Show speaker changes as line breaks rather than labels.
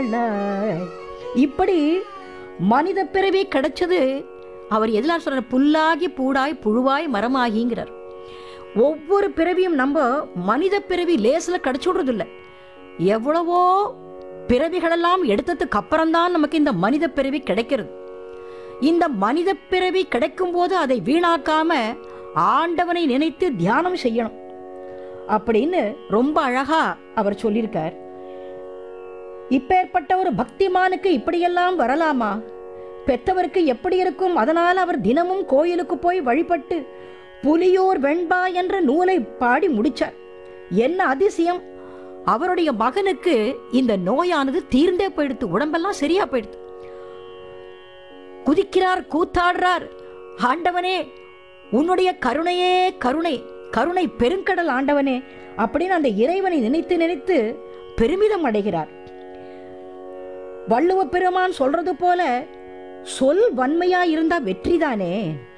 இப்படி மனித பிறவி கிடைச்சது அவர் எதெல்லாம் சொல்ற புல்லாகி பூடாய் புழுவாய் மரமாகிங்கிறார் ஒவ்வொரு பிறவியும் நம்ம மனித பிறவி லேசில் கிடைச்சுடுறது இல்லை எவ்வளவோ பிறவிகளெல்லாம் எடுத்ததுக்கு அப்புறம்தான் நமக்கு இந்த மனித பிறவி கிடைக்கிறது இந்த மனித பிறவி கிடைக்கும் போது அதை வீணாக்காம ஆண்டவனை நினைத்து தியானம் செய்யணும் அப்படின்னு ரொம்ப அழகா அவர் சொல்லியிருக்கார் இப்பேற்பட்ட ஒரு பக்திமானுக்கு இப்படியெல்லாம் வரலாமா பெத்தவருக்கு எப்படி இருக்கும் அதனால் அவர் தினமும் கோயிலுக்கு போய் வழிபட்டு புலியோர் வெண்பா என்ற நூலை பாடி முடிச்சார் என்ன அதிசயம் அவருடைய மகனுக்கு இந்த நோயானது தீர்ந்தே போயிடுத்து உடம்பெல்லாம் சரியா போயிடுது குதிக்கிறார் கூத்தாடுறார் ஆண்டவனே உன்னுடைய கருணையே கருணை கருணை பெருங்கடல் ஆண்டவனே அப்படின்னு அந்த இறைவனை நினைத்து நினைத்து பெருமிதம் அடைகிறார் வள்ளுவ பெருமான் சொல்றது போல சொல் வன்மையா இருந்தா வெற்றிதானே